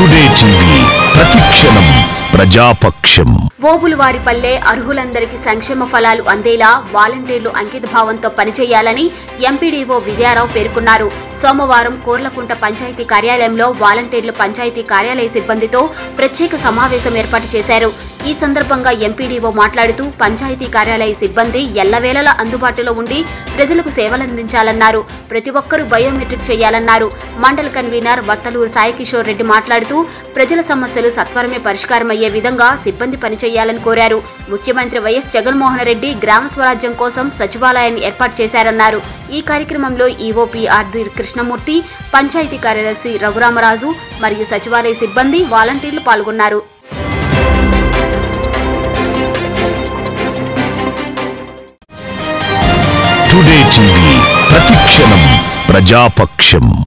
today TV ప్రతిక్షణం ప్రజాపక్షం ఓబులవారిపల్లె అర్హులందరికీ సంక్షేమ ఫలాలు అందేలా వాలంటీర్లు అంకిత భావంతో పనిచేయాలని ఎంపీడీఓ విజయారావు పేర్కొన్నారు సోమవారం కోర్లకుంట పంచాయతీ కార్యాలయంలో వాలంటీర్లు పంచాయతీ కార్యాలయ సిబ్బందితో ప్రత్యేక సమావేశం ఏర్పాటు చేశారు ఈ సందర్భంగా ఎంపీడీఓ మాట్లాడుతూ పంచాయతీ కార్యాలయ సిబ్బంది ఎల్లవేళలా అందుబాటులో ఉండి ప్రజలకు సేవలందించాలన్నారు ప్రతి ఒక్కరూ బయోమెట్రిక్ చేయాలన్నారు మండల కన్వీనర్ వత్తలూరు సాయికిషోర్ రెడ్డి మాట్లాడుతూ ప్రజల సమస్యలు సత్వరమే పరిష్కారమయ్యే విధంగా సిబ్బంది పనిచేయాలని కోరారు ముఖ్యమంత్రి వైఎస్ జగన్మోహన్ రెడ్డి గ్రామ స్వరాజ్యం కోసం సచివాలయాన్ని ఏర్పాటు చేశారన్నారు ఈ కార్యక్రమంలో ఈఓపీ ఆర్ది కృష్ణమూర్తి పంచాయతీ కార్యదర్శి రఘురామరాజు మరియు సచివాలయ సిబ్బంది వాలంటీర్లు పాల్గొన్నారు టుడే టీవీ ప్రతిక్షణం ప్రజాపక్షం